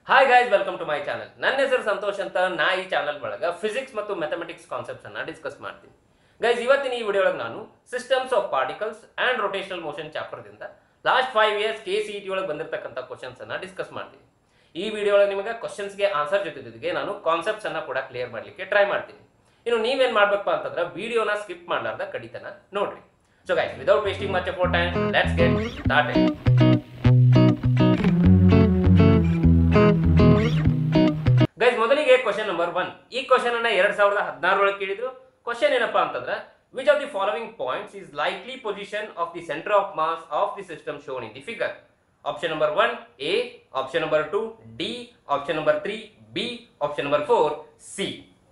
Hi guys welcome to my channel ನನ್ನ ಹೆಸರು ಸಂತೋಷ್ ಅಂತ ನಾ ಈ ಚಾನಲ್ ಒಳಗೆ ಫಿಸಿಕ್ಸ್ ಮತ್ತು ಮ್ಯಾಥಮೆಟಿಕ್ಸ್ ಕಾನ್ಸೆಪ್ಟ್ಸ್ ಅನ್ನ ಡಿಸ್ಕಸ್ ಮಾಡ್ತೀನಿ ಗೈಸ್ ಇವತ್ತಿನ ಈ ವಿಡಿಯೋ ಒಳಗೆ ನಾನು systems of particles and rotational motion ಚಾಪ್ಟರ್ದಿಂದ last five years K C T ಒಳಗೆ ಬಂದಿರತಕ್ಕಂಥ ಕ್ವಶನ್ಸ್ ಅನ್ನ ಡಿಸ್ಕಸ್ ಮಾಡ್ತೀನಿ ಈ ವಿಡಿಯೋ ಒಳಗೆ ನಿಮಗೆ ಕ್ವಶನ್ಸ್ಗೆ ಆನ್ಸರ್ ಜೊತೆಗೆ ನಾನು ಕಾನ್ಸೆಪ್ಟ್ಸ್ ಅನ್ನ ಕೂಡ ಕ್ಲಿಯರ್ ಮಾಡಲಿಕ್ಕೆ ಟ್ರೈ ಮಾಡ್ತೀನಿ ಇನ್ನು ನೀವೇನ್ ಮಾಡ್ಬೇಕಪ್ಪ ಅಂತಂದ್ರೆ ವಿಡಿಯೋನ ಸ್ಕಿಪ್ ಮಾಡಲಾರ್ದ ಕಡಿತನ ನೋಡ್ರಿ so guys without wasting much for time let's get started guys ಮೊದಲಿಗೆ ಕ್ವಶನ್ ನಂಬರ್ ಒನ್ ಈ ಕ್ವಶನ್ ಅನ್ನ ಎರಡ್ ಸಾವಿರದ ಹದಿನಾರೊಳಗೆ ಕೇಳಿದ್ರು ಕ್ವಶನ್ ಏನಪ್ಪಾ ಅಂತಂದ್ರೆ which of the following points is likely position of the centre of mass of the system shown in the figure option number one A option number two D option number three B option number four C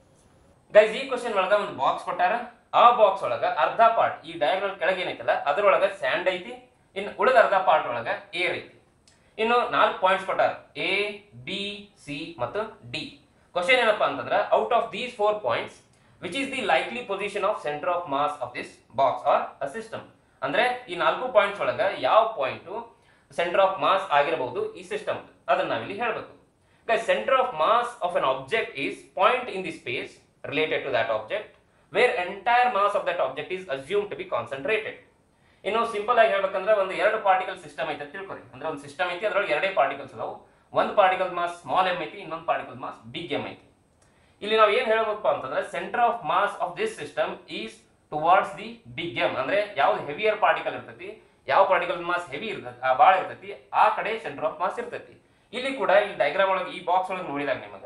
guys ಈ question ಒಳಗ ಒಂದು box ಕೊಟ್ಟಾರ ಆ box ಒಳಗ ಅರ್ಧ part ಈ diagram ಕೆಳಗೆ ಏನೈತಲ್ಲ ಅದ್ರೊಳಗ ಸ್ಯಾಂಡ್ ಐತಿ ಇನ್ನು ಉಳಿದ ಅರ್ಧ ಪಾರ್ಟ್ ಒಳಗ ಏರ್ ಐತಿ ಇನ್ನು ನಾಲ್ಕು ಪಾಯಿಂಟ್ಸ್ ಕೊಟ್ಟಾರ ಎ ಬಿ ಸಿ ಮತ್ತು ಡಿ ಕ್ವಶನ್ ಏನಪ್ಪಾ ಅಂತಂದ್ರೆ out of these four points which is the likely position of centre of mass of this box or a system ಅಂದ್ರೆ ಈ ನಾಲ್ಕು ಪಾಯಿಂಟ್ಸ್ ಒಳಗ ಯಾವ ಪಾಯಿಂಟ್ ಸೆಂಟರ್ ಆಫ್ ಮಾಸ್ ಆಗಿರಬಹುದು ಈ ಸಿಸ್ಟಮ್ ಅದನ್ನ ನಾವಿಲ್ಲಿ ಹೇಳಬೇಕು Guys, center of mass of an object is point in the space related to that object where entire mass of that object is assumed to be concentrated. ಇನ್ನು simple ಆಗಿ ಹೇಳ್ಬೇಕಂದ್ರೆ ಒಂದು ಎರಡು ಪಾರ್ಟಿಕಲ್ ಸಿಸ್ಟಮ್ ಐತೆ ಅಂತ ತಿಳ್ಕೊರಿ ಅಂದ್ರೆ ಒಂದು ಸಿಸ್ಟಮ್ ಐತಿ ಅದ್ರೊಳಗೆ ಎರಡೇ ಪಾರ್ಟಿಕಲ್ಸ್ ಅದಾವು ಒಂದು ಪಾರ್ಟಿಕಲ್ ಮಾಸ್ ಸ್ಮಾಲ್ ಎಮ್ ಐತಿ ಇನ್ನೊಂದು ಪಾರ್ಟಿಕಲ್ ಮಾಸ್ ಬಿಗ್ ಎಮ್ ಐತಿ ಇಲ್ಲಿ ನಾವು ಏನ್ ಹೇಳ್ಬೇಕಪ್ಪ ಅಂತಂದ್ರೆ centre of mass of this system is towards the big um ಅಂದ್ರೆ ಯಾವ್ದು ಹೆವಿಯರ್ ಪಾರ್ಟಿಕಲ್ ಇರ್ತೈತಿ ಯಾವ ಪಾರ್ಟಿಕಲ್ ಮಾಸ್ ಹೆವಿ ಇರ್ತೈತಿ ಆ ಬಾಳ ಇರ್ತೈತಿ ಆ ಕಡೆ ಸೆಂಟರ್ ಆಫ್ ಮಾಸ್ ಇರ್ತೈತಿ ಇಲ್ಲಿ ಕೂಡ ಈ ಡೈಗ್ರಾಮ್ ಒಳಗೆ ಈ ಬಾಕ್ಸ್ ಒಳಗೆ ನೋಡಿದಾಗ ನಿಮಗ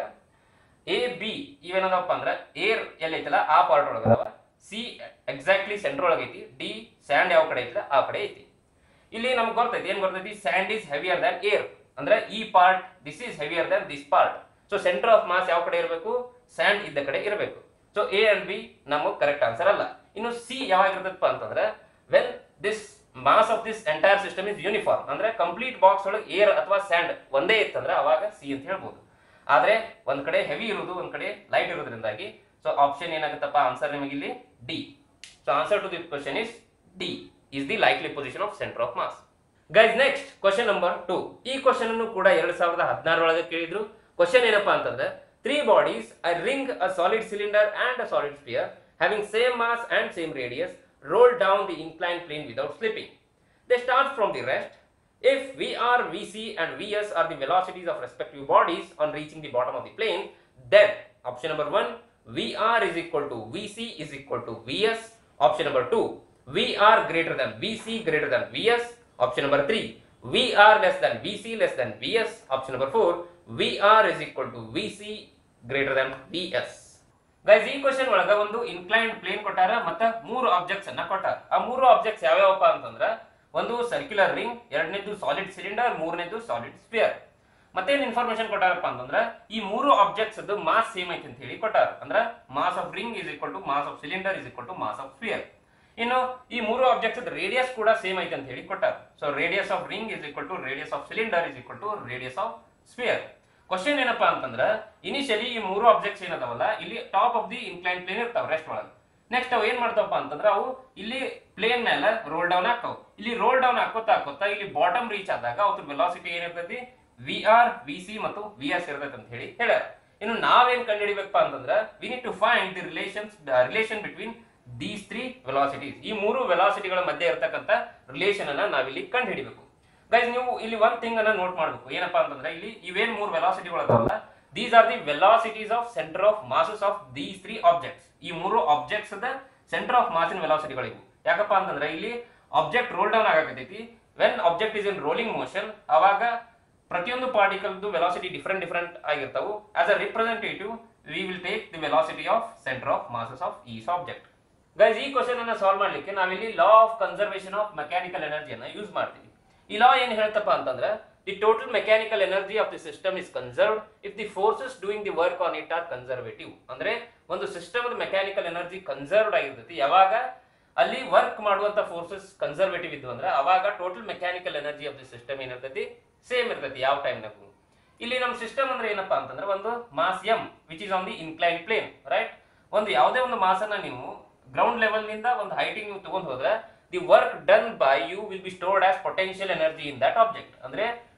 ಎ ಬಿ ಇವೇನದಪ್ಪ ಅಂದ್ರೆ ಏರ್ ಎಲ್ಲಿ ಐತಲ್ಲ ಆ ಪಾರ್ಟ್ ಒಳಗೆ ಅದಾವ ಸಿ ಎಕ್ಸಾಕ್ಟ್ಲಿ ಸೆಂಟರ್ ಒಳಗೆ ಐತಿ ಡಿ ಸ್ಯಾಂಡ್ ಯಾವ ಕಡೆ ಐತಲ್ಲ ಆ ಕಡೆ ಐತಿ ಇಲ್ಲಿ ನಮ್ಗೆ ಗೊತ್ತೈತಿ ಏನ್ ಗೊತ್ತೈತಿ sand is heavier than air ಅಂದ್ರೆ ಈ part this is heavier than this part so centre of mass ಯಾವ ಕಡೆ ಇರಬೇಕು ಸ್ಯಾಂಡ್ ಇದ್ದ ಕಡೆ ಇರಬೇಕು ಸೊ ಎ ಅಂಡ್ ಬಿ ನಮಗೆ ಕರೆಕ್ಟ್ ಆನ್ಸರ್ ಅಲ್ಲ ಇನ್ನು ಸಿ ಯಾವಾಗ ಇರ್ತದಪ್ಪ ಅಂತಂದ್ರೆ when this mass of this entire system is uniform ಅಂದ್ರೆ ಕಂಪ್ಲೀಟ್ ಬಾಕ್ಸ್ ಒಳಗೆ ಏರ್ ಅಥವಾ ಸ್ಯಾಂಡ್ ಒಂದೇ ಇತ್ತಂದ್ರೆ ಅವಾಗ ಸಿ ಅಂತ ಹೇಳ್ಬೋದು ಆದ್ರೆ ಒಂದ್ ಕಡೆ ಹೆವಿ ಇರೋದು ಒಂದ್ ಕಡೆ ಲೈಟ್ ಇರೋದ್ರಿಂದಾಗಿ ಸೊ ಆಪ್ಷನ್ ಏನಾಗುತ್ತಪ್ಪ ಆನ್ಸರ್ ನಿಮಗೆ ಇಲ್ಲಿ D so answer to the question is D is the likely position of centre of mass guys next question number two ಈ ಕ್ವಶನ್ ಅನ್ನು ಕೂಡ ಎರಡ್ ಸಾವಿರದ ಹದಿನಾರೊಳಗೆ ಕೇಳಿದ್ರು ಕ್ವಶನ್ ಏನಪ್ಪಾ ಅಂತಂದ್ರೆ three bodies a ring a solid cylinder and a solid sphere having same mass and same radius roll down the inclined plane without slipping. They start from the rest. If VR, VC and VS are the velocities of respective bodies on reaching the bottom of the plane, then option number 1, VR is equal to VC is equal to VS. Option number 2, VR greater than VC greater than VS. Option number 3, VR less than VC less than VS. Option number 4, VR is equal to VC greater than VS. Guys ಈ question ಒಳಗ ಒಂದು inclined plane ಕೊಟ್ಟಾರ ಮತ್ತ ಮೂರು objects ಅನ್ನ ಕೊಟ್ಟಾರ ಆ ಮೂರು ಆಬ್ಜೆಕ್ಟ್ಸ್ ಯಾವ್ಯಾವಪ್ಪ ಅಂತಂದ್ರ ಒಂದು ಸರ್ಕ್ಯುಲರ್ ರಿಂಗ್ ಎರಡನೇದು ಸಾಲಿಡ್ ಸಿಲಿಂಡರ್ ಮೂರನೇದು ಸಾಲಿಡ್ ಸ್ಪಿಯರ್ ಮತ್ತೇನ್ ಇನ್ಫಾರ್ಮೇಶನ್ ಕೊಟ್ಟಾರಪ್ಪ ಅಂತಂದ್ರ ಈ ಮೂರು ಆಬ್ಜೆಕ್ಟ್ಸ್ ಮಾಸ್ ಸೇಮ್ ಐತಿ ಅಂತ ಹೇಳಿ ಕೊಟ್ಟಾರ ಅಂದ್ರ mass of ring is equal to mass of cylinder is equal to mass of sphere ಇನ್ನು ಈ ಮೂರು ಆಬ್ಜೆಕ್ಟ್ಸ್ ರೇಡಿಯಸ್ ಕೂಡ ಸೇಮ್ ಐತಿ ಅಂತ ಹೇಳಿ ಕೊಟ್ಟಾರ so radius of ring is equal to radius of cylinder is equal to radius of sphere question ಏನಪ್ಪಾ ಅಂತಂದ್ರ ಇನಿಷಿಯಲಿ ಈ ಮೂರು ಆಬ್ಜೆಕ್ಟ್ಸ್ ಏನದಾವಲ್ಲ ಇಲ್ಲಿ top of the incline plane ಇರ್ತಾವ ರೆಸ್ಟ್ ಒಳಗೆ ನೆಕ್ಸ್ಟ್ ಅವು ಏನ್ ಮಾಡ್ತಾವಪ್ಪ ಅಂತಂದ್ರ ಅವು ಇಲ್ಲಿ ಪ್ಲೇನ್ ಮೇಲೆ ರೋಲ್ ಡೌನ್ ಹಾಕವು ಇಲ್ಲಿ ರೋಲ್ ಡೌನ್ ಹಾಕೋತಾ ಹಾಕೋತಾ ಇಲ್ಲಿ ಬಾಟಮ್ ರೀಚ್ ಆದಾಗ ಅವ್ರ ವೆಲಾಸಿಟಿ ಏನಿರ್ತೈತಿ ವಿ ಆರ್ ವಿ ಸಿ ಮತ್ತು ವಿ ಎಸ್ ಇರ್ತೈತೆ ಅಂತ ಹೇಳಿ ಹೇಳ್ಯಾರ ಇನ್ನು ನಾವೇನ್ ಕಂಡುಹಿಡಿಬೇಕಪ್ಪ ಅಂತಂದ್ರ we need to find the relations relation between these three velocities ಈ ಮೂರು ವೆಲಾಸಿಟಿಗಳ ಮಧ್ಯೆ ಇರತಕ್ಕಂತ ರಿಲೇಷನ್ ಅನ್ನ ನಾವಿಲ್ಲಿ ಕಂಡು ಹಿಡಿಬೇಕು ಗೈಸ್ ನೀವು ಇಲ್ಲಿ ಒಂದ್ ಥಿಂಗ್ ಅನ್ನ ನೋಟ್ ಮಾಡ್ಬೇಕು ಏನಪ್ಪಾ ಅಂತಂದ್ರೆ ಇಲ್ಲಿ ಇವೇನ್ ಮೂರು ವೆಲಾಸಿಟಿಗಳು ಅದಾವಲ್ಲ these are the velocities of centre of masses of these three objects ಈ ಮೂರು ಆಬ್ಜೆಕ್ಟ್ಸ್ ಸೆಂಟರ್ ಆಫ್ ಮಾಸಿನ ವೆಲಾಸಿಟಿಗಳಿವು ಯಾಕಪ್ಪ ಅಂತಂದ್ರೆ ಇಲ್ಲಿ ಆಬ್ಜೆಕ್ಟ್ ರೋಲ್ ಡೌನ್ ಆಗತೈತಿ when object is in rolling motion ಅವಾಗ ಪ್ರತಿಯೊಂದು ಪಾರ್ಟಿಕಲ್ದು ವೆಲಾಸಿಟಿ ಡಿಫ್ರೆಂಟ್ ಡಿಫ್ರೆಂಟ್ ಆಗಿರ್ತಾವು as a representative we will take the velocity of centre of masses of these object guys ಈ ಕ್ವಶನ್ ಅನ್ನ ಸಾಲ್ವ್ ಮಾಡ್ಲಿಕ್ಕೆ ನಾವಿಲ್ಲಿ law of conservation of mechanical ಎನರ್ಜಿಯನ್ನ use ಮಾಡ್ತೀವಿ ಈ ಲಾ ಏನ್ ಹೇಳ್ತಪ್ಪ ಅಂತಂದ್ರೆ the total mechanical energy of the system is conserved if the forces doing the work on it are conservative ಅಂದ್ರೆ ಒಂದು ಸಿಸ್ಟಮ್ ಮೆಕ್ಯಾನಿಕಲ್ ಎನರ್ಜಿ ಕನ್ಸರ್ವ್ಡ್ ಆಗಿರ್ತೈತಿ ಯಾವಾಗ ಅಲ್ಲಿ ವರ್ಕ್ ಮಾಡುವಂತ ಫೋರ್ಸಸ್ ಕನ್ಸರ್ವೇಟಿವ್ ಇದ್ವು ಅಂದ್ರೆ ಅವಾಗ total mechanical energy of the system ಏನಿರ್ತೈತಿ ಸೇಮ್ ಇರ್ತೈತಿ ಯಾವ ಟೈಮ್ನಾಗೂ ಇಲ್ಲಿ ನಮ್ಮ ಸಿಸ್ಟಮ್ ಅಂದ್ರೆ ಏನಪ್ಪಾ ಅಂತಂದ್ರೆ ಒಂದು mass M which is on the incline plane right ಒಂದು ಯಾವುದೇ ಒಂದು ಮಾಸ್ ಅನ್ನ ನೀವು ಗ್ರೌಂಡ್ ಲೆವೆಲ್ ನಿಂದ ಒಂದು ಹೈಟಿಂಗ್ ನೀವು ತಗೊಂಡ್ ಹೋದ್ರೆ the work done by you will be stored as potential energy in that object ಅಂದ್ರೆ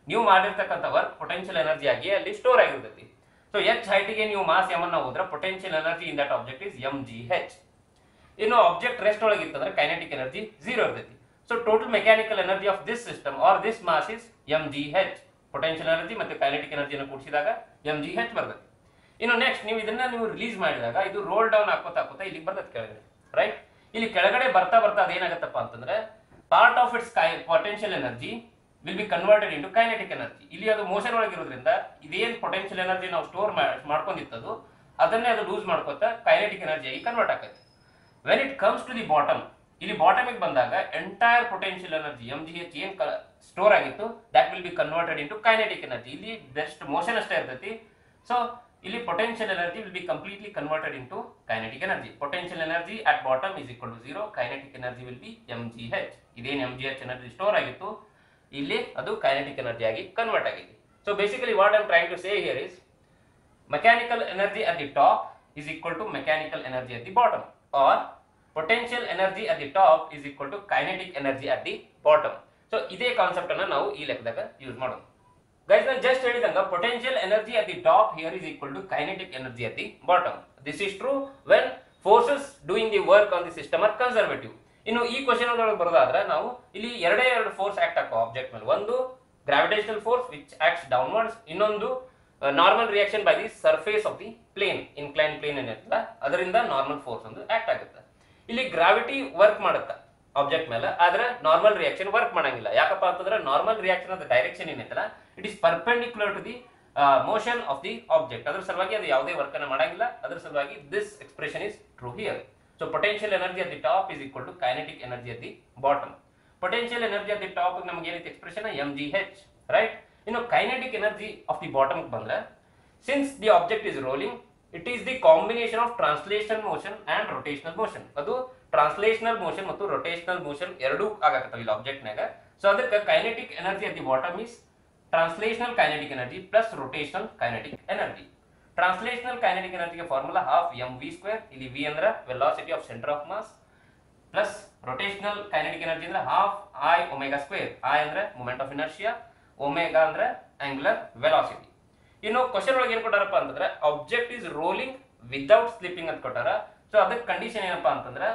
ನೀವು ಮಾಡಿರ್ತಕ್ಕಂಥ ವರ್ಕ್ ಪೊಟೆನ್ಷಿಯಲ್ ಎನರ್ಜಿ ಆಗಿ ಅಲ್ಲಿ ಸ್ಟೋರ್ ಆಗಿರ್ತೈತಿ ಸೊ ಎಚ್ ಹೈಟಿಗೆ ನೀವು ಮಾಸ್ ಎಮ್ ಅನ್ನ ಹೋದ್ರೆ potential energy in that object is M G H ಇನ್ನು ಆಬ್ಜೆಕ್ಟ್ ರೆಸ್ಟ್ ಒಳಗೆ ಇತ್ತಂದ್ರೆ ಕೈನೆಟಿಕ್ ಎನರ್ಜಿ ಝೀರೋ ಇರ್ತೈತಿ so total mechanical energy of this system or this mass is M G H potential energy ಮತ್ತೆ kinetic ಎನರ್ಜಿಯನ್ನು ಕೂಡಿಸಿದಾಗ M G H ಬರ್ತೈತಿ ಇನ್ನು next ನೀವು ಇದನ್ನ ನೀವು ರಿಲೀಸ್ ಮಾಡಿದಾಗ ಇದು ರೋಲ್ ಡೌನ್ ಹಾಕೋತಾ ಹಾಕೋತಾ ಇಲ್ಲಿಗೆ ಬರ್ತದೆ ಕೆಳಗಡೆ ರೈಟ್ ಇಲ್ಲಿ ಕೆಳಗಡೆ ಬರ್ತಾ ಬರ್ತಾ ಅದೇನಾಗತ್ತಪ್ಪ ಅಂತಂದ್ರೆ part of its potential energy will be converted into kinetic energy ಇಲ್ಲಿ ಅದು ಮೋಷನ್ ಒಳಗಿರೋದ್ರಿಂದ ಇದೇನ್ ಪೊಟೆನ್ಷಿಯಲ್ ಎನರ್ಜಿ ನಾವು ಸ್ಟೋರ್ ಮಾಡ್ಕೊಂಡಿತ್ತದು ಅದನ್ನೇ ಅದು ಲೂಸ್ ಮಾಡ್ಕೊತಾ ಕೈನೆಟಿಕ್ ಎನರ್ಜಿ ಆಗಿ ಕನ್ವರ್ಟ್ ಆಗುತ್ತೆ when it comes to the bottom ಇಲ್ಲಿ ಬಾಟಮಿಗೆ ಬಂದಾಗ entire potential energy M G H ಏನ್ ಸ್ಟೋರ್ ಆಗಿತ್ತು that will be converted into kinetic energy ಇಲ್ಲಿ ಬೆಸ್ಟ್ ಮೋಷನ್ ಅಷ್ಟೇ ಇರ್ತೈತಿ ಸೊ ಇಲ್ಲಿ potential energy will be completely converted into kinetic energy potential energy at bottom is equal to zero kinetic energy will be M G H ಇದೇನು M G H energy store ಆಗಿತ್ತು ಇಲ್ಲಿ ಅದು kinetic energy ಆಗಿ convert ಆಗಿದೆ so basically what I'm trying to say here is mechanical energy at the top is equal to mechanical energy at the bottom or potential energy at the top is equal to kinetic energy at the bottom so ಇದೇ concept ಅನ್ನ ನಾವು ಈ ಲೆಕ್ಕದಾಗ use ಮಾಡೋಣ guys ನಾನು just ಹೇಳಿದಂಗ potential energy at the top here is equal to kinetic energy at the bottom this is true when forces doing the work on the system are conservative ಇನ್ನು ಈ question ಒಳಗೆ ಬರೋದಾದ್ರೆ ನಾವು ಇಲ್ಲಿ ಎರಡೇ ಎರಡು ಫೋರ್ಸ್ ಆಕ್ಟ್ ಆಗೋ ಆಬ್ಜೆಕ್ಟ್ ಮೇಲೆ ಒಂದು gravitational force which acts downwards ಇನ್ನೊಂದು normal reaction by the surface of the plane incline plane ಏನಿರ್ತಲ್ಲ ಅದರಿಂದ ನಾರ್ಮಲ್ ಫೋರ್ಸ್ ಒಂದು ಆಕ್ಟ್ ಆಗುತ್ತೆ ಇಲ್ಲಿ ಗ್ರಾವಿಟಿ ವರ್ಕ್ ಮಾಡುತ್ತೆ ಆಬ್ಜೆಕ್ಟ್ ಮೇಲೆ ಆದ್ರೆ ನಾರ್ಮಲ್ ರಿಯಾಕ್ಷನ್ ವರ್ಕ್ ಮಾಡಂಗಿಲ್ಲ ಯಾಕಪ್ಪ ಅಂತಂದ್ರೆ ನಾರ್ಮಲ್ ರಿಯಾಕ್ಷನ್ ಅದ ಡೈರೆಕ್ಷನ್ ಏನೈತಲ್ಲ it is perpendicular to the motion of the object ಅದ್ರ ಸಲುವಾಗಿ ಅದು ಯಾವುದೇ ವರ್ಕ್ ಅನ್ನ ಮಾಡಂಗಿಲ್ಲ ಅದ್ರ ಸಲುವಾಗಿ this expression is true here so potential energy at the top is equal to kinetic energy at the bottom potential energy at the top ನಮ್ಗೆ ಏನೈತೆ expression M G H right ಇನ್ನು kinetic energy of the bottom ಬಂದ್ರೆ since the object is rolling it is the combination of translational motion and rotational motion ಅದು translational motion ಮತ್ತು rotational motion ಎರಡೂ ಆಗತ್ತವ ಇಲ್ಲಿ object ನಾಗ ಸೊ ಅದಕ್ಕೆ kinetic energy at the bottom is translational kinetic energy plus rotational kinetic energy translational kinetic ಎನರ್ಜಿಗೆ formula half M V square ಇಲ್ಲಿ V ಅಂದ್ರೆ velocity of centre of mass plus rotational kinetic energy ಅಂದ್ರೆ half I omega square I ಅಂದ್ರೆ moment of inertia omega ಅಂದ್ರೆ angular velocity ಇನ್ನು question ಒಳಗೆ ಏನ್ ಕೊಟ್ಟಾರಪ್ಪ ಅಂತಂದ್ರೆ object is rolling without slipping ಅಂತ ಕೊಟ್ಟಾರ ಸೊ ಅದಕ್ಕೆ ಕಂಡೀಷನ್ ಏನಪ್ಪಾ ಅಂತಂದ್ರೆ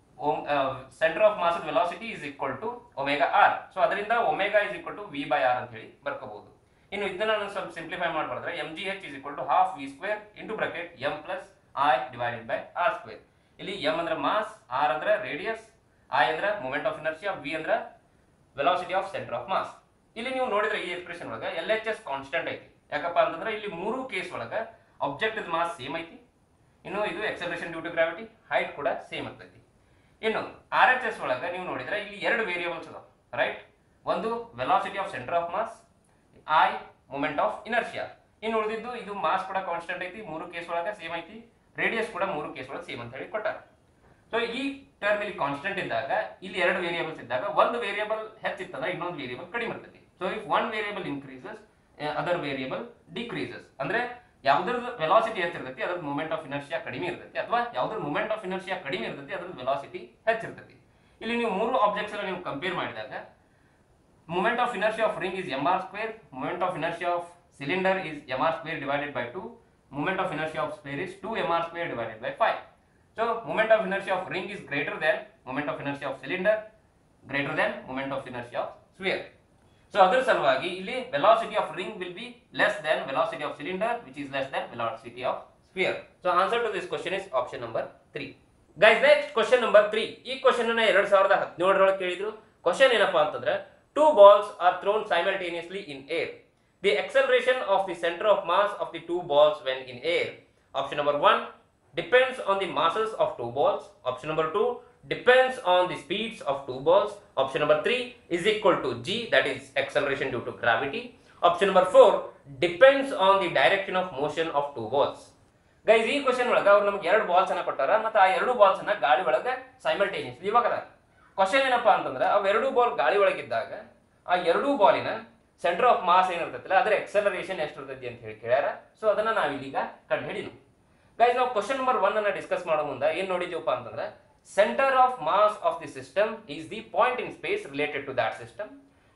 centre of mass velocity is equal to omega R so ಅದರಿಂದ omega is equal to V by R ಅಂತ ಹೇಳಿ ಬರ್ಕೋಬಹುದು ಇನ್ನು ಇದನ್ನ ನಾನು ಸ್ವಲ್ಪ ಸಿಂಪ್ಲಿಫೈ ಮಾಡ್ಬಾರ್ದ್ರೆ M G H is equal to half V square into bracket M plus I divided by R square ಇಲ್ಲಿ ಎಂ ಅಂದ್ರೆ ಮಾಸ್ ಆರ್ ಅಂದ್ರೆ ರೇಡಿಯಸ್ ಐ ಅಂದ್ರೆ ಮೂಮೆಂಟ್ ಆಫ್ ಇನರ್ಷಿಯಾ ವಿ ಅಂದ್ರೆ velocity of centre of mass ಇಲ್ಲಿ ನೀವು ನೋಡಿದ್ರೆ ಈ expression ಒಳಗೆ ಎಲ್ ಎಚ್ ಎಸ್ ಕಾನ್ಸ್ಟೆಂಟ್ ಐತಿ ಯಾಕಪ್ಪ ಅಂತಂದ್ರೆ ಇಲ್ಲಿ ಮೂರು ಕೇಸ್ ಒಳಗೆ ಆಬ್ಜೆಕ್ಟ್ ಮಾಸ್ ಸೇಮ್ ಐತಿ ಇನ್ನು ಇದು acceleration due to gravity height ಕೂಡ ಸೇಮ್ ಆಗ್ತೈತಿ ಇನ್ನು ಆರ್ ಎಚ್ ಎಸ್ ಒಳಗೆ ನೀವು ನೋಡಿದ್ರೆ ಇಲ್ಲಿ ಎರಡು ವೇರಿಯೇಬಲ್ಸ್ ಅದಾವ ರೈಟ್ ಒಂದು velocity of centre of mass I moment of inertia ಇನ್ನು ಉಳಿದಿದ್ದು ಇದು ಮಾಸ್ ಕೂಡ ಕಾನ್ಸ್ಟೆಂಟ್ ಐತಿ ಮೂರು ಕೇಸ್ ಒಳಗೆ ಸೇಮ್ ಐತಿ ರೇಡಿಯಸ್ ಕೂಡ ಮೂರು ಕೇಸ್ ಒಳಗೆ ಸೇಮ್ ಅಂತ ಹೇಳಿ ಕೊಟ್ಟಾರ ಸೊ ಈ ಟರ್ಮ್ ಇಲ್ಲಿ ಕಾನ್ಸ್ಟೆಂಟ್ ಇದ್ದಾಗ ಇಲ್ಲಿ ಎರಡು ವೇರಿಯೇಬಲ್ಸ್ ಇದ್ದಾಗ ಒಂದು ವೇರಿಯೇಬಲ್ ಹೆಚ್ಚಿತ್ತಂದ್ರೆ ಇನ್ನೊಂದು ವೇರಿಯೇಬಲ್ ಕಡಿಮೆ ಇರ್ತೈತಿ so if one variable increases other variable decreases ಅಂದ್ರೆ ಯಾವ್ದ್ರದ್ದು ವೆಲಾಸಿಟಿ ಹೆಚ್ಚಿರ್ತೈತಿ ಅದ್ರ ಮೂಮೆಂಟ್ ಆಫ್ ಇನರ್ಷಿಯಾ ಕಡಿಮೆ ಇರ್ತೈತಿ ಅಥವಾ ಯಾವ್ದ್ರ ಮೂಮೆಂಟ್ ಆಫ್ ಇನರ್ಷಿಯಾ ಕಡಿಮೆ ಇರ್ತೈತಿ ಅದ್ರ ವೆಲಾಸಿಟಿ ಹೆಚ್ಚಿರ್ತೈತಿ ಇಲ್ಲಿ ನೀವು ಮೂರು ಆಬ್ಜೆಕ್ಟ್ಸ್ ಎಲ್ಲ ನೀವು ಕಂಪೇರ್ ಮಾಡಿದಾಗ moment of inertia of ring is mr square moment of inertia of cylinder is mr square divided by 2 moment of inertia of sphere is 2 mr square divided by 5 so moment of inertia of ring is greater than moment of inertia of cylinder greater than moment of inertia of sphere so ಅದರ ಸಲುವಾಗಿ ಇಲ್ಲಿ velocity of ring will be less than velocity of cylinder which is less than velocity of sphere so answer to this question is option number 3 guys next question number three ಈ question ಅನ್ನ ಎರಡ್ ಸಾವಿರದ ಹದಿನೇಳರೊಳಗೆ ಕೇಳಿದ್ರು question ಏನಪ್ಪಾ ಅಂತಂದ್ರೆ two balls are thrown simultaneously in air the acceleration of the centre of mass of the two balls when in air option number one depends on the masses of two balls option number two depends on the speeds of two balls option number three is equal to g that is acceleration due to gravity option number four depends on the direction of motion of two balls guys ಈ question ಒಳಗೆ ಅವ್ರು ನಮ್ಗೆ ಎರಡು balls ಅನ್ನ ಕೊಟ್ಟಾರ ಮತ್ತೆ ಆ ಎರಡು ಬಾಲ್ಸ್ ಅನ್ನ ಗಾಳಿ ಒಳಗೆ ಸೈಮಲ್ಟೇನಿಯಸ್ ಇವಾಗ ಅದ ಕ್ವಶನ್ ಏನಪ್ಪಾ ಅಂತಂದ್ರೆ ಅವ್ ಎರಡು ಬಾಲ್ ಗಾಳಿ ಒಳಗಿದ್ದಾಗ ಆ ಎರಡೂ ಬಾಲಿನ ಸೆಂಟರ್ ಆಫ್ ಮಾಸ್ ಏನಿರ್ತೈತಿಲ್ಲ ಅದರ ಎಕ್ಸಲರೇಷನ್ ಎಷ್ಟು ಇರ್ತೈತಿ ಅಂತ ಹೇಳಿ ಕೇಳ್ಯಾರ ಸೊ ಅದನ್ನ ನಾವು ಇಲ್ಲಿಗ ಕಂಡು ಹಿಡಿದು ಗೈಸ್ ನಾವು ಕ್ವಶನ್ ನಂಬರ್ ಒನ್ ಅನ್ನ ಡಿಸ್ಕಸ್ ಮಾಡೋ ಮುಂದೆ ಏನ್ ನೋಡಿದ್ವಪ್ಪ ಅಂತಂದ್ರೆ centre of mass of the system is the point in space related to that system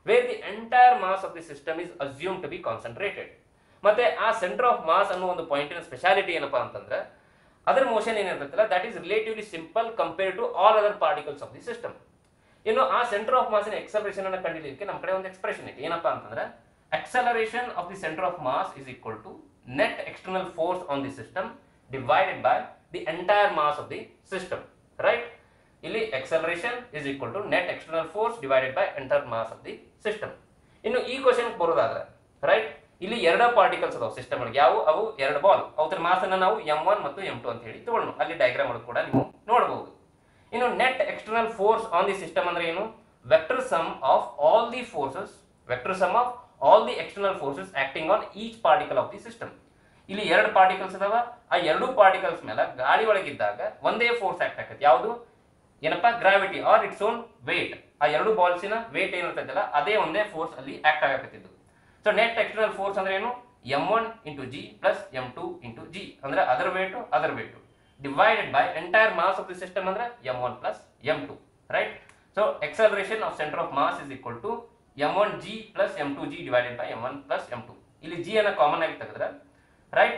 where the entire mass of the system is assume to be concentrated ಮತ್ತೆ ಆ centre of mass ಅನ್ನೋ ಒಂದು ಪಾಯಿಂಟಿನ speciality ಏನಪ್ಪಾ ಅಂತಂದ್ರೆ ಅದರ motion ಏನಿರ್ತೈತಲ್ಲ that is relatively simple compare to all other particles of the system ಇನ್ನು ಆ ಸೆಂಟರ್ ಆಫ್ ಮಾಸಿನ ಎಕ್ಸಲರೇಷನ್ ಅನ್ನು ಕಂಡುಹಿಡಿಯಲಿಕ್ಕೆ ನಮ್ಮ ಕಡೆ ಒಂದು ಎಕ್ಸ್ಪ್ರೆಷನ್ ಐತಿ ಏನಪ್ಪಾ ಅಂತಂದ್ರೆ acceleration of the center of mass is equal to net external force on the system divided by the entire mass of the system right ಇಲ್ಲಿ acceleration is equal to net external force divided by entire mass of the system ಇನ್ನು ಈ question ಬರೋದಾದ್ರೆ right ಇಲ್ಲಿ ಎರಡು particles ಅದಾವ system ಒಳಗೆ ಯಾವ ಅವು ಎರಡು ಬಾಲ್ ಅವತರ ಮಾಸ್ ಅನ್ನ ನಾವು ಎಂ ಒನ್ ಮತ್ತು ಎಂ ಟು ಅಂತ ಹೇಳಿ ತಗೊಳ್ಳೋಣ ಅಲ್ಲಿ ಡಯಾಗ್ರಾಮ್ ಒಳಗೆ ಕೂಡ ನೀವು ನೋಡಬಹುದು ಇನ್ನು net external force on the system ಅಂದ್ರೆ ಏನು vector sum of all the forces vector sum of all the external forces acting on each particle of the system ಇಲ್ಲಿ ಎರಡು ಪಾರ್ಟಿಕಲ್ಸ್ ಅದಾವ ಆ ಎರಡು ಪಾರ್ಟಿಕಲ್ಸ್ ಮೇಲೆ ಗಾಳಿ ಒಳಗಿದ್ದಾಗ ಒಂದೇ ಫೋರ್ಸ್ ಆಕ್ಟ್ ಆಕೈತಿ ಯಾವುದು ಏನಪ್ಪಾ gravity or its own weight ಆ ಎರಡು ಬಾಲ್ಸಿನ ವೇಟ್ ಏನಿರ್ತೈತಲ್ಲ ಅದೇ ಒಂದೇ ಫೋರ್ಸ್ ಅಲ್ಲಿ ಆಕ್ಟ್ ಆಗಕತ್ತಿದ್ದು ಸೊ ನೆಟ್ ಎಕ್ಸ್ಟರ್ನಲ್ ಫೋರ್ಸ್ ಅಂದ್ರೆ ಏನು M one into G plus M two into G ಅಂದ್ರೆ other weight other weight divided by entire mass of the system ಅಂದ್ರೆ M one plus M two right so acceleration of centre of mass is equal to M one G plus M two G divided by M one plus M two ಇಲ್ಲಿ G ಅನ್ನ common ಆಗಿ ತೆಗೆದ್ರೆ right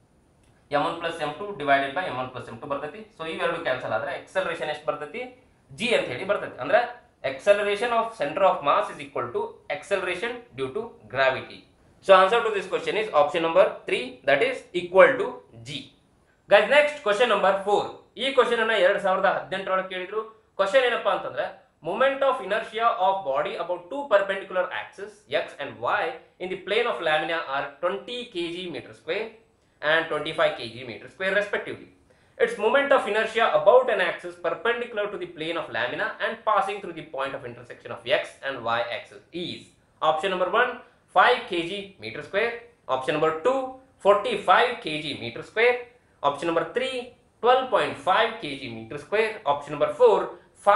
M one plus M two divided by M one plus M two ಬರ್ತೈತಿ so ಇವೆರಡು cancel ಆದ್ರೆ acceleration ಎಷ್ಟು ಬರ್ತೈತಿ G ಅಂತ ಹೇಳಿ ಬರ್ತೈತಿ ಅಂದ್ರೆ acceleration of centre of mass is equal to acceleration due to gravity so answer to this question is option number three that is equal to G guys next question number four ಈ question ಅನ್ನ ಎರಡ್ ಸಾವಿರದ ಹದಿನೆಂಟರೊಳಗೆ ಕೇಳಿದ್ರು question ಏನಪ್ಪಾ ಅಂತಂದ್ರೆ moment of inertia of body about two perpendicular axis X and Y in the plane of lamina are twenty kg metre square and 25 kg meter square respectively. Its moment of inertia about an axis perpendicular to the plane of lamina and passing through the point of intersection of x and y axis is option number 1 5 kg meter square, option number 2 45 kg meter square, option number 3 12.5 kg meter square, option number 4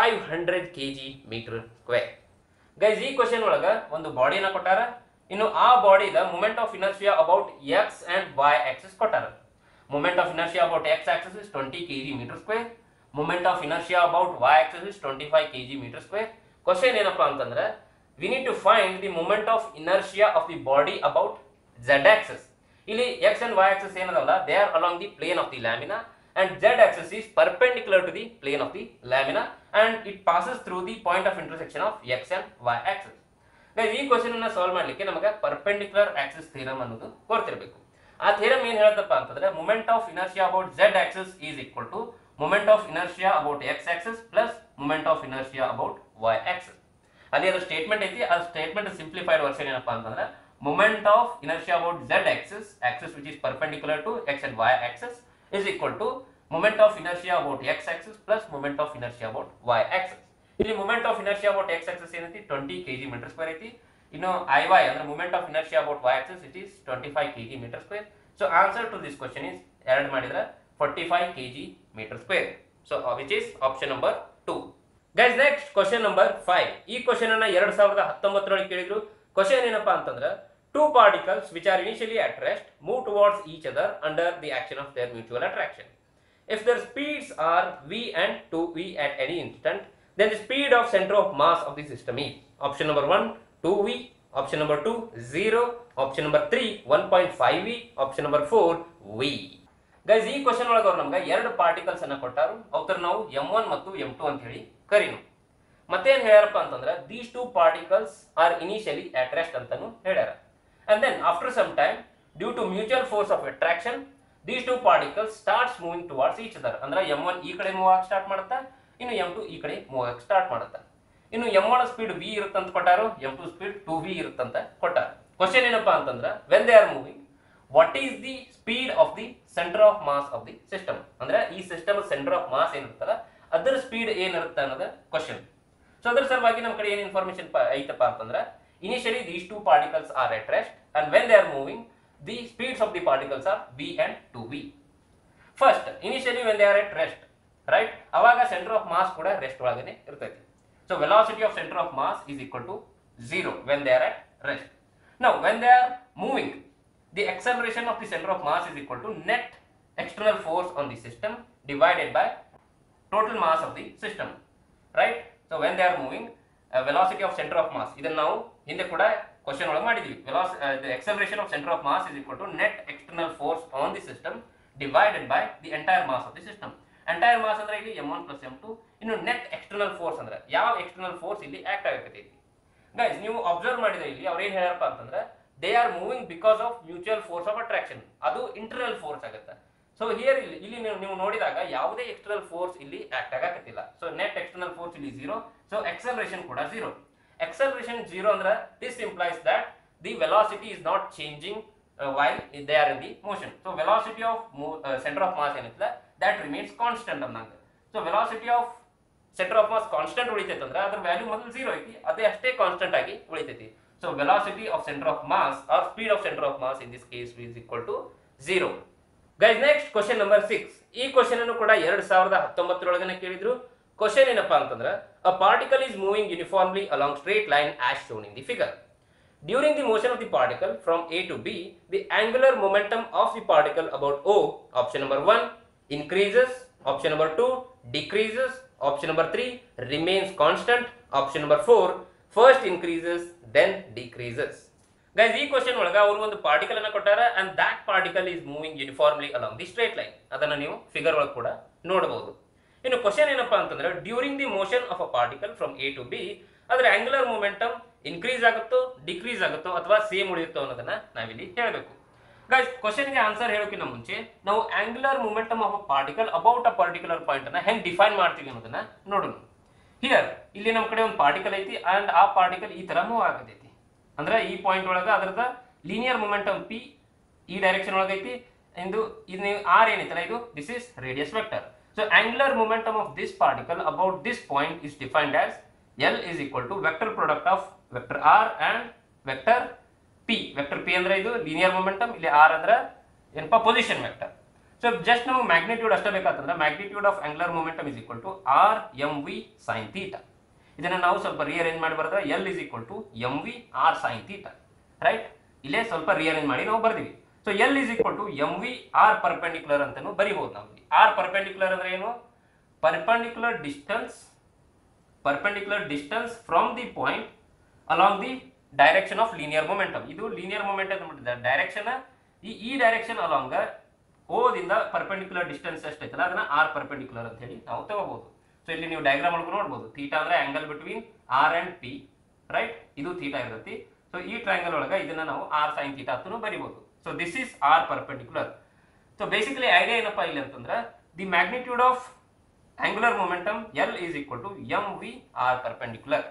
500 kg meter square. Guys ಈ question ಒಳಗ ಒಂದು ಬಾಡಿನ ಕೊಟ್ಟಾರ ಇನ್ನು ಆ ಬಾಡಿದ moment of inertia about X and Y axis ಕೊಟ್ಟಾರ moment of inertia about X axis is twenty kg metre square moment of inertia about Y axis is twenty five kg metre square question ಏನಪ್ಪಾ ಅಂತಂದ್ರೆ we need to find the moment of inertia of the body about Z axis ಇಲ್ಲಿ X and Y axis ಏನದಲ್ಲ they are along the plane of the lamina and z axis is perpendicular to the plane of the lamina and it passes through the point of intersection of x and y axis. Guys, ಈ question ಅನ್ನ solve ಮಾಡ್ಲಿಕ್ಕೆ ನಮಗೆ perpendicular Axis theorem ಅನ್ನೋದು ಗೊತ್ತಿರಬೇಕು ಆ theorem ಏನ್ ಹೇಳ್ತಪ್ಪ ಅಂತಂದ್ರೆ moment of inertia about z axis is equal to moment of inertia about x axis plus moment of inertia about y axis ಅಲ್ಲಿ ಅದು ಸ್ಟೇಟ್ಮೆಂಟ್ ಐತಿ ಆ ಸ್ಟೇಟ್ಮೆಂಟ್ ಸಿಂಪ್ಲಿಫೈಡ್ ವರ್ಷನ್ ಏನಪ್ಪಾ ಅಂತಂದ್ರೆ moment of inertia about z axis axis which is perpendicular to x and y axis is equal to moment of inertia about x axis plus moment of inertia about y axis ಇಲ್ಲಿ moment of inertia about x axis ಏನೈತಿ 20 kg meter square ಐತಿ ಇನ್ನು iy ಅಂದ್ರೆ moment of inertia about y axis it is 25 kg meter square so answer to this question is ಎರಡು ಮಾಡಿದ್ರೆ 45 kg meter square so uh, which is option number 2 guys next question number 5 ಈ question ಅನ್ನ ಎರಡ್ ಸಾವಿರದ ಹತ್ತೊಂಬತ್ತರೊಳಗೆ ಕೇಳಿದ್ರು question ಏನಪ್ಪಾ ಅಂತಂದ್ರೆ two particles which are initially at rest move towards each other under the action of their mutual attraction. If their speeds are v and 2v at any instant, then the speed of center of mass of the system is option number 1 2v, option number 2 0, option number 3 1.5v, option number 4 v. Guys ಈ question ಒಳಗೆ ಅವ್ರು ನಮ್ಗೆ ಎರಡು particles ಅನ್ನ ಕೊಟ್ಟಾರು ಅವ್ರ ನಾವು M one ಮತ್ತು ಎಂ ಟು ಅಂತ ಹೇಳಿ ಕರೀನು ಮತ್ತೇನ್ ಹೇಳ್ಯಾರಪ್ಪ ಅಂತಂದ್ರೆ these two particles are initially at rest ಅಂತಾನು ಹೇಳ್ಯಾರ and then after some time due to mutual force of attraction these two particles starts moving towards each other ಅಂದ್ರೆ m1 ಈ ಕಡೆ ಮೂವ್ ಆಗಕ್ಕೆ ಸ್ಟಾರ್ಟ್ ಮಾಡುತ್ತಾ ಇನ್ನು m2 ಈ ಕಡೆ ಮೂವ್ ಆಗಕ್ಕೆ ಸ್ಟಾರ್ಟ್ ಮಾಡುತ್ತಾ ಇನ್ನು m1 ಸ್ಪೀಡ್ v ಇರುತ್ತಂತ ಕೊಟ್ಟಾರು m2 ಸ್ಪೀಡ್ 2v ಇರುತ್ತಂತ ಕೊಟ್ಟಾರ ಕ್ವಶನ್ ಏನಪ್ಪಾ ಅಂತಂದ್ರೆ when they are moving what is the speed of the centre of mass of the system ಅಂದ್ರೆ ಈ ಸಿಸ್ಟಮ್ ಸೆಂಟರ್ ಆಫ್ ಮಾಸ್ ಏನಿರ್ತಲ್ಲ ಅದರ ಸ್ಪೀಡ್ ಏನಿರುತ್ತೆ ಅನ್ನೋದು ಕ್ವಶನ್ ಸೊ ಅದ್ರ ಸಲುವಾಗಿ ನಮ್ಮ ಕಡೆ ಏನು ಇನ್ಫಾರ್ಮೇಶನ್ ಐತಪ್ಪ ಅಂತಂದ್ರೆ initially these two particles are at rest and when they are moving the speeds of the particles are v and 2v first initially when they are at rest right ಅವಾಗ center of mass ಕೂಡ rest ಒಳಗನೆ ಇರ್ತೈತಿ so velocity of center of mass is equal to 0 when they are at rest now when they are moving the acceleration of the center of mass is equal to net external force on the system divided by total mass of the system right so when they are moving uh, velocity of center of mass ಇದನ್ನ ನಾವು ಹಿಂದೆ ಕೂಡ question ಒಳಗೆ ಮಾಡಿದ್ವಿ velocity acceleration of centre of mass is equal to net external force on the system divided by the entire mass of the system entire mass ಅಂದ್ರೆ ಇಲ್ಲಿ M one plus M two ಇನ್ನು net external force ಅಂದ್ರೆ ಯಾವ external force ಇಲ್ಲಿ act ಆಗತೈತಿ guys ನೀವು observe ಮಾಡಿದ್ರೆ ಇಲ್ಲಿ ಅವ್ರು ಏನ್ ಹೇಳ್ಯಾರಪ್ಪ ಅಂತಂದ್ರೆ they are moving because of mutual force of attraction ಅದು ಇಂಟರ್ನಲ್ ಫೋರ್ಸ್ ಆಗುತ್ತೆ ಸೊ ಹಿಯರ್ ಇಲ್ಲಿ ಇಲ್ಲಿ ನೀವು ನೀವು ನೋಡಿದಾಗ ಯಾವುದೇ ಎಕ್ಸ್ಟರ್ನಲ್ ಫೋರ್ಸ್ ಇಲ್ಲಿ ಆಕ್ಟ್ ಆಗಕತ್ತಿಲ್ಲ ಸೊ ನೆಟ್ ಎಕ್ಸ್ಟರ್ನಲ್ ಫೋರ್ಸ್ ಇಲ್ಲಿ ಜೀರೋ ಸೊ ಎಕ್ಸಲರೇಷನ್ ಕೂಡ ಜೀರೋ ಎಕ್ಸಲರೇಷನ್ ಜೀರೋ ಅಂದ್ರೆ this implies that the velocity is not changing while they are in the motion so velocity of centre of mass ಏನಿಲ್ಲ that remains constant ಅನ್ನಂಗೆ so velocity of centre of mass constant ಉಳಿತೈತೆ ಅಂದ್ರೆ ಅದ್ರ value ಮೊದಲು zero ಐತಿ ಅದೇ ಅಷ್ಟೇ constant ಆಗಿ ಉಳಿತೈತಿ so velocity of centre of mass or speed of centre of mass in this case is equal to zero guys next question number six ಈ ಕ್ವಶನ್ ಅನ್ನು ಕೂಡ ಎರಡ್ ಸಾವಿರದ ಹತ್ತೊಂಬತ್ತರೊಳಗನೆ ಕೇಳಿದ್ರು ಕ್ವಶನ್ ಏನಪ್ಪಾ ಅಂತಂದ್ರೆ a particle is moving uniformly along straight line as shown in the figure During the motion of the particle from A to B, the angular momentum of the particle about O, option number 1, increases, option number 2, decreases, option number 3, remains constant, option number 4, first increases, then decreases. Guys ಈ question ಒಳಗ ಅವರು ಒಂದು particle ಅನ್ನ ಕೊಟ್ಟಾರ and that particle is moving uniformly along the straight line ಅದನ್ನ ನೀವು figure ಒಳಗೆ ಕೂಡ ನೋಡಬಹುದು ಇನ್ನು ಕ್ವಶನ್ ಏನಪ್ಪಾ ಅಂತಂದ್ರೆ during the motion of a particle from A to B ಅದ್ರ ಆಂಗುಲರ್ ಮೂಮೆಂಟಮ್ ಇನ್ಕ್ರೀಸ್ ಆಗುತ್ತೋ ಡಿಕ್ರೀಸ್ ಆಗುತ್ತೋ ಅಥವಾ ಸೇಮ್ ಉಳಿಯುತ್ತೋ ಅನ್ನೋದನ್ನ ನಾವಿಲ್ಲಿ ಹೇಳಬೇಕು ಗೈಸ್ ಕ್ವಶನ್ಗೆ ಆನ್ಸರ್ ಹೇಳೋಕ್ಕಿಂತ ಮುಂಚೆ ನಾವು angular momentum of a particle about a particular point ಅನ್ನ ಹೆಂಗ್ ಡಿಫೈನ್ ಮಾಡ್ತೀವಿ ಅನ್ನೋದನ್ನ ನೋಡೋಣ ಹಿಯರ್ ಇಲ್ಲಿ ನಮ್ಮ ಕಡೆ ಒಂದು ಪಾರ್ಟಿಕಲ್ ಐತಿ ಅಂಡ್ ಆ ಪಾರ್ಟಿಕಲ್ ಈ ತರ ಮೂವ್ ಆಗತೈತಿ ಅಂದ್ರೆ ಈ ಪಾಯಿಂಟ್ ಒಳಗ ಅದರದ ಲೀನಿಯರ್ ಮೊಮೆಂಟಮ್ ಪಿ ಈ ಡೈರೆಕ್ಷನ್ ಒಳಗೈತಿ ಇಂದು ಇದು ನೀವು ಆರ್ ಏನೈತಲ್ಲ ಇದು this is radius vector so angular momentum of this particle about this point is defined as L is equal to vector product of vector R and vector P vector P ಅಂದ್ರೆ ಇದು linear momentum ಇಲ್ಲಿ R ಅಂದ್ರೆ ಏನಪ್ಪ position vector so just ನಾವು magnitude ಅಷ್ಟೇ ಬೇಕಾತಂದ್ರೆ magnitude of angular momentum is equal to R M V sine theta ಇದನ್ನ ನಾವು ಸ್ವಲ್ಪ ರಿಅರೇಂಜ್ ಮಾಡಿ ಬರೆದ್ರೆ L is equal to M V R sine theta right ಇಲ್ಲೇ ಸ್ವಲ್ಪ ರಿಅರೇಂಜ್ ಮಾಡಿ ನಾವು ಬರ್ದೀವಿ so L is equal to M V R perpendicular ಅಂತಾನು ಬರಿಬಹುದು ನಾವು ಆರ್ ಪರ್ಪೆಂಡಿಕ್ಯುಲರ್ ಅಂದ್ರೆ ಏನು perpendicular distance perpendicular distance from the point along the direction of linear momentum ಇದು ಲೀನಿಯರ್ ಮೊಮೆಂಟಮ್ ಡೈರೆಕ್ಷನ್ ಈ ಈ ಡೈರೆಕ್ಷನ್ ಅಲಾಂಗ್ ಓದಿಂದ ಪರ್ಪೆಂಡಿಕ್ಯುಲರ್ ಡಿಸ್ಟೆನ್ಸ್ ಎಷ್ಟೈತಲ್ಲ ಅದನ್ನ ಆರ್ ಪರ್ಪೆಂಡಿಕ್ಯುಲರ್ ಅಂತ ಹೇಳಿ ನಾವು ತಗೋಬಹುದು ಸೊ ಇಲ್ಲಿ ನೀವು ಡಯಾಗ್ರಾಮ್ ಒಳಗೆ ನೋಡ್ಬೋದು ಥೀಟಾ ಅಂದ್ರೆ angle between R and P right ಇದು ಥೀಟಾ ಇರ್ತೈತಿ ಸೊ ಈ ಟ್ರಯಾಂಗಲ್ ಒಳಗೆ ಇದನ್ನ ನಾವು ಆರ್ ಸೈನ್ ಥೀಟಾ ಅಂತೂ ಬರಿಬಹುದು so this is R perpendicular so basically idea ಏನಪ್ಪಾ ಇಲ್ಲಿ ಅಂತಂದ್ರೆ the magnitude of angular momentum L is equal to M V R perpendicular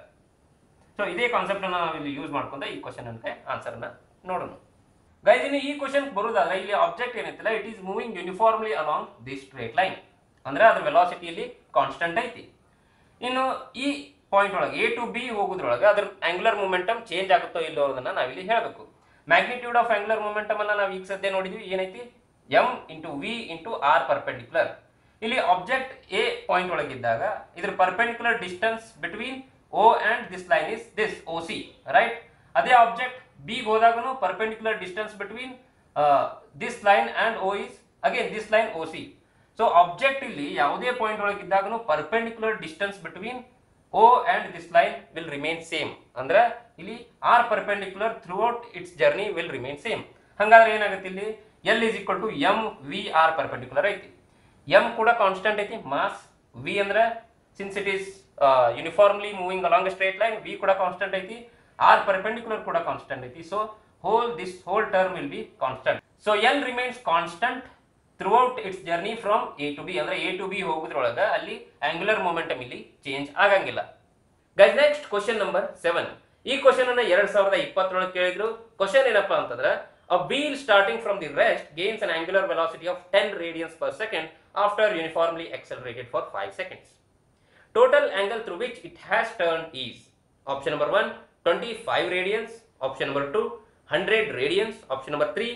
so ಇದೇ ಕಾನ್ಸೆಪ್ಟ್ ಅನ್ನ ನಾವು ಇಲ್ಲಿ ಯೂಸ್ ಮಾಡ್ಕೊಂಡ ಈ ಕ್ವಶನ್ ಅಂತ ಆನ್ಸರ್ ನ ನೋಡೋಣ ಗೈಸ್ ಇನ್ನು ಈ ಕ್ವಶನ್ ಬರುದಾದ್ರೆ ಇಲ್ಲಿ ಆಬ್ಜೆಕ್ಟ್ ಏನೈತಿಲ್ಲ it is moving uniformly along the straight line ಅಂದ್ರೆ ಅದ್ರ ವೆಲಾಸಿಟಿಯಲ್ಲಿ ಕಾನ್ಸ್ಟೆಂಟ್ ಐತಿ ಇನ್ನು ಈ ಪಾಯಿಂಟ್ ಒಳಗೆ ಎ ಟು ಬಿ ಹೋಗೋದ್ರೊಳಗೆ ಅದ್ರ ಆಂಗುಲರ್ ಮೂಮೆಂಟಮ್ ಚೇಂಜ್ ಆಗುತ್ತೋ ಇಲ್ಲೋ ಅದನ್ನ ನಾವಿಲ್ಲಿ ಹೇಳಬೇಕು ಮ್ಯಾಗ್ನಿಟ್ಯೂಡ್ ಆಫ್ ಆಂಗುಲರ್ ಮೂಮೆಂಟಮ್ ಅನ್ನ ನಾವು ಈಗ ಸದ್ಯ ನೋಡಿದ್ವಿ ಏನೈತಿ M into V into R perpendicular ಇಲ್ಲಿ ಆಬ್ಜೆಕ್ಟ್ ಎ ಪಾಯಿಂಟ್ ಒಳಗಿದ್ದಾಗ ಇದ್ರ perpendicular distance between O and this line is this O C right ಅದೇ ಆಬ್ಜೆಕ್ಟ್ ಬಿ ಹೋದಾಗನು perpendicular distance between this line and O is again this line O C so object ಇಲ್ಲಿ ಯಾವುದೇ point ಒಳಗಿದ್ದಾಗನು perpendicular distance between O and this line will remain same ಅಂದ್ರೆ ಇಲ್ಲಿ R perpendicular throughout its journey will remain same ಹಂಗಾದ್ರೆ ಏನಾಗುತ್ತೆ ಇಲ್ಲಿ L is equal to M V R perpendicular ಐತಿ M ಕೂಡ ಕಾನ್ಸ್ಟೆಂಟ್ ಐತಿ ಮಾಸ್ ವಿ ಅಂದ್ರೆ since it is uniformly moving along straight line V ಕೂಡ ಕಾನ್ಸ್ಟೆಂಟ್ ಐತಿ R perpendicular ಕೂಡ ಕಾನ್ಸ್ಟೆಂಟ್ ಐತಿ so whole this whole term will be constant so L remains constant throughout its journey from A to B ಅಂದ್ರೆ A to B ಹೋಗೋದ್ರೊಳಗ ಅಲ್ಲಿ angular momentum ಇಲ್ಲಿ change ಆಗಂಗಿಲ್ಲ guys next question number seven ಈ question ಅನ್ನ ಎರಡ್ ಸಾವಿರದ ಇಪ್ಪತ್ತರೊಳಗೆ ಕೇಳಿದ್ರು ಕ್ವಶನ್ ಏನಪ್ಪಾ ಅಂತಂದ್ರೆ a wheel starting from the rest gains an angular velocity of 10 radians per second after uniformly accelerated for 5 seconds. Total angle through which it has turned is option number 1 25 radians, option number 2 100 radians, option number 3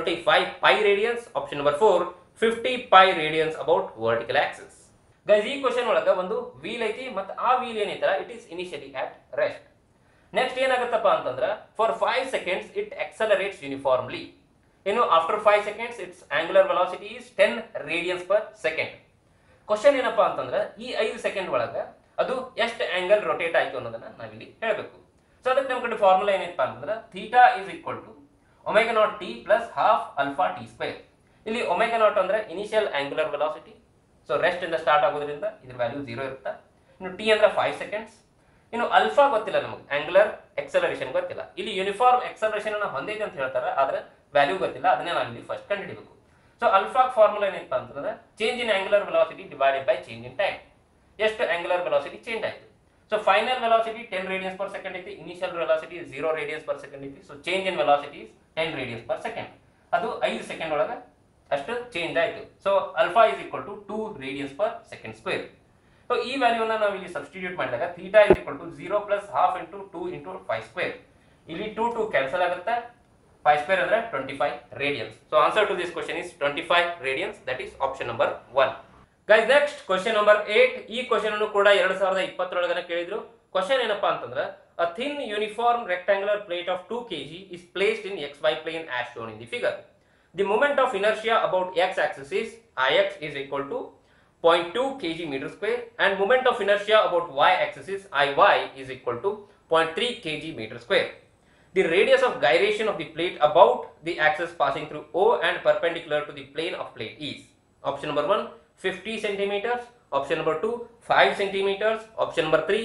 25 pi radians, option number 4 50 pi radians about vertical axis. Guys ಈ question ಒಳಗ ಒಂದು wheel ಐತಿ ಮತ್ತು ಆ wheel ಏನೈತಲ್ಲ it is initially at rest next ಏನಾಗುತ್ತಪ್ಪ ಅಂತಂದ್ರೆ for five seconds it accelerates uniformly ಇನ್ನು after five seconds its angular velocity is ten radians per second question ಏನಪ್ಪಾ ಅಂತಂದ್ರೆ ಈ ಐದು ಸೆಕೆಂಡ್ ಒಳಗ ಅದು ಎಷ್ಟು ಆಂಗಲ್ ರೊಟೇಟ್ ಆಯ್ತು ಅನ್ನೋದನ್ನ ನಾವಿಲ್ಲಿ ಹೇಳಬೇಕು ಸೊ ಅದಕ್ಕೆ ನಮ್ಮ ಕಡೆ ಫಾರ್ಮುಲಾ ಏನೈತಪ್ಪ ಅಂತಂದ್ರೆ theta is equal to omega naught T plus half alpha T square ಇಲ್ಲಿ ಒಮೆಗಾ ನಾಟ್ ಅಂದ್ರೆ initial angular velocity so rest ಇಂದ ಸ್ಟಾರ್ಟ್ ಆಗೋದ್ರಿಂದ ಇದ್ರ ವ್ಯಾಲ್ಯೂ ಜೀರೋ ಇರುತ್ತೆ ಇನ್ನು ಟಿ ಅಂದ್ರೆ ಫೈವ್ ಸೆಕೆಂಡ್ಸ್ ಇನ್ನು ಅಲ್ಫಾ ಗೊತ್ತಿಲ್ಲ ನಮಗೆ ಆಂಗುಲರ್ ಎಕ್ಸಲರೇಷನ್ ಗೊತ್ತಿಲ್ಲ ಇಲ್ಲಿ ಯೂನಿಫಾರ್ಮ್ ಎಕ್ಸಲರೇಷನ್ ಅನ್ನ ಹೊಂದಿದೆ ಅಂತ ಹೇಳ್ತಾರೆ ಆದ್ರೆ ವ್ಯಾಲ್ಯೂ ಗೊತ್ತಿಲ್ಲ ಅದನ್ನೇ ನಾವು ಇಲ್ಲಿ ಫಸ್ಟ್ ಕಂಡುಹಿಡಿಬೇಕು ಸೊ ಅಲ್ಫಾ ಫಾರ್ಮುಲಾ ಏನಪ್ಪ ಅಂತಂದ್ರೆ change in angular velocity divided by change in time ಎಷ್ಟು ಆಂಗುಲರ್ ವೆಲಾಸಿಟಿ ಚೇಂಜ್ ಆಯ್ತು so final velocity ten radians per second ಐತಿ initial velocity zero radians per second ಐತಿ so change in velocity ten radians per second ಅದು ಐದು second ಒಳಗೆ ಅಷ್ಟು change ಆಯ್ತು so alpha is equal to two radians per second square so ಈ ವ್ಯಾಲ್ಯೂನ ನಾವು ಇಲ್ಲಿ ಸಬ್ಸ್ಟಿಟ್ಯೂಟ್ ಮಾಡಿದಾಗ theta is equal to zero plus half into two into five square ಇಲ್ಲಿ ಟೂ ಟು ಕ್ಯಾನ್ಸಲ್ ಆಗುತ್ತೆ ಫೈವ್ ಸ್ಕ್ವೇರ್ ಅಂದ್ರೆ twenty five radians so answer to this question is twenty five radians that is option number one guys next question number eight ಈ question ಅನ್ನು ಕೂಡ ಎರಡ್ ಸಾವಿರದ ಇಪ್ಪತ್ತರೊಳಗನೆ ಕೇಳಿದ್ರು ಕ್ವಶನ್ ಏನಪ್ಪಾ ಅಂತಂದ್ರೆ a thin uniform rectangular plate of two KG is placed in X Y plane as shown in the figure the moment of inertia about X axis is I X is equal to 0.2 kg meter square and moment of inertia about y axis is Iy is equal to 0.3 kg meter square. The radius of gyration of the plate about the axis passing through O and perpendicular to the plane of plate is option number 1 50 centimeters, option number 2 5 centimeters, option number 3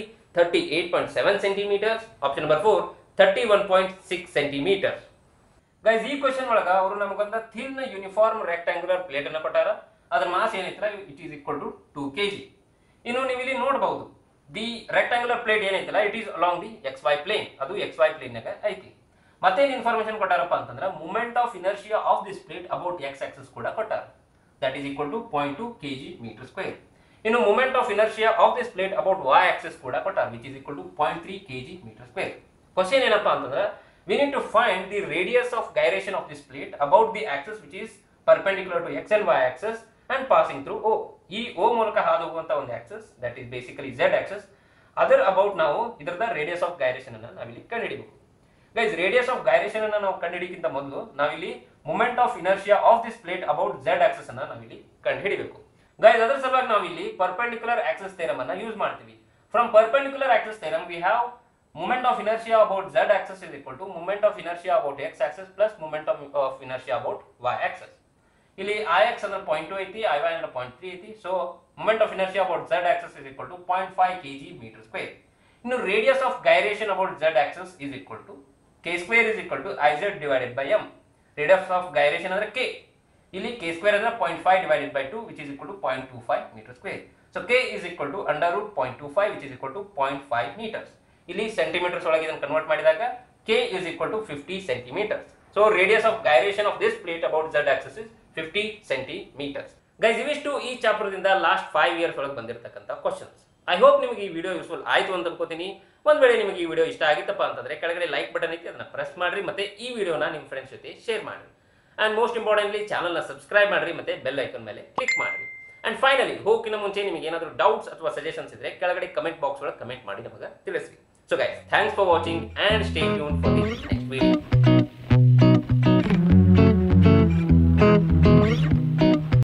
38.7 centimeters, option number 4 31.6 centimeters. Guys ಈ question ಒಳಗ ಅವರು ನಮಗೊಂದ thin uniform rectangular plate ಅನ್ನ ಕೊಟ್ಟಾರ ಅದ್ರ mass ಏನೈತ್ರ it is equal to two K G ಇನ್ನು ನೀವು ಇಲ್ಲಿ ನೋಡಬಹುದು ದಿ ರೆಕ್ಟಾಂಗುಲರ್ ಪ್ಲೇಟ್ ಏನೈತಲ್ಲ it is along the X Y plane ಅದು ಎಕ್ಸ್ ವೈ ಪ್ಲೇನ್ಯಾಗ ಐತಿ ಮತ್ತೇನು ಇನ್ಫಾರ್ಮೇಶನ್ ಕೊಟ್ಟಾರಪ್ಪ ಅಂತಂದ್ರೆ moment of inertia of this plate about X axis ಕೂಡ ಕೊಟ್ಟಾರ that is equal to point two K G metre square ಇನ್ನು moment of inertia of this plate about Y axis ಕೂಡ ಕೊಟ್ಟಾರ which is equal to point three K G metre square question ಏನಪ್ಪಾ ಅಂತಂದ್ರೆ we need to find the radius of gyration of this plate about the axis which is perpendicular to x and y axis and passing through O. ಈ O ಮೂಲಕ ಹಾದು ಹೋಗುವಂತ ಒಂದು axis that is basically Z axis ಅದರ್ about ನಾವು ಇದರದ radius of gyration ಅನ್ನ ನಾವಿಲ್ಲಿ ಕಂಡುಹಿಡಿಬೇಕು ಗೈಸ್ ರೇಡಿಯಸ್ ಆಫ್ ಗೈರೇಷನ್ ಅನ್ನ ನಾವು ಕಂಡುಹಿಡಿಯಕ್ಕಿಂತ ಮೊದಲು ನಾವಿಲ್ಲಿ moment of inertia of this plate about Z axis ಅನ್ನ ನಾವಿಲ್ಲಿ ಕಂಡುಹಿಡಿಬೇಕು ಗೈಸ್ ಅದರ ಸಲುವಾಗಿ ನಾವಿಲ್ಲಿ ಪರ್ಪೆಂಡಿಕ್ಯುಲರ್ ಆಕ್ಸಸ್ ಥೇರಮ್ ಅನ್ನ ಯೂಸ್ ಮಾಡ್ತೀವಿ from perpendicular axis theorem we have moment of inertia about z axis is equal to moment of inertia about x axis plus moment of, of inertia about y axis ಇಲ್ಲಿ I X ಅಂದ್ರೆ point two ಐತಿ I Y ಅಂದ್ರೆ point three ಐತಿ so moment of inertia about Z axis is equal to point five K G metre square ಇನ್ನು radius of gyration about Z axis is equal to K square is equal to I Z divided by M radius of gyration ಅಂದ್ರೆ K ಇಲ್ಲಿ K square ಅಂದ್ರೆ point five divided by two which is equal to point two five metre square so K is equal to under root point two five which is equal to point five metres ಇಲ್ಲಿ centimetres ಒಳಗೆ ಇದನ್ನು convert ಮಾಡಿದಾಗ K is equal to fifty centimetres so radius of gyration of this plate about Z axis is fifty centimetres guys ಇವಿಷ್ಟು ಈ chapter ದಿಂದ last five years ಒಳಗೆ ಬಂದಿರತಕ್ಕಂಥ questions I hope ನಿಮಗೆ ಈ ವಿಡಿಯೋ ಯೂಸ್ಫುಲ್ ಆಯ್ತು ಅಂತ ಅನ್ಕೋತೀನಿ ಒಂದ್ ವೇಳೆ ನಿಮಗೆ ಈ ವಿಡಿಯೋ ಇಷ್ಟ ಆಗಿತ್ತಪ್ಪ ಅಂತಂದ್ರೆ ಕೆಳಗಡೆ ಲೈಕ್ ಬಟನ್ ಐತಿ ಅದನ್ನ ಪ್ರೆಸ್ ಮಾಡ್ರಿ ಮತ್ತೆ ಈ ವಿಡಿಯೋನ ನಿಮ್ಮ ಫ್ರೆಂಡ್ಸ್ ಜೊತೆ ಶೇರ್ ಮಾಡ್ರಿ ಅಂಡ್ ಮೋಸ್ಟ್ ಇಂಪಾರ್ಟೆಂಟ್ಲಿ ಚಾನಲ್ನ ಸಬ್ಸ್ಕ್ರೈಬ್ ಮಾಡ್ರಿ ಮತ್ತೆ ಬೆಲ್ ಐಕನ್ ಮೇಲೆ ಕ್ಲಿಕ್ ಮಾಡ್ರಿ ಅಂಡ್ ಫೈನಲಿ ಹೋಗಿನ ಮುಂಚೆ ನಿಮಗೆ ಏನಾದರೂ ಡೌಟ್ಸ್ ಅಥವಾ ಸಜೆಷನ್ಸ್ ಇದ್ರೆ ಕೆಳಗಡೆ ಕಮೆಂಟ್ ಬಾಕ್ಸ್ ಒಳಗೆ ಕಮೆಂಟ್ ಮಾಡಿ ನಮಗೆ ತಿಳಿಸ್ರಿ so guys thanks for watching and stay tune for the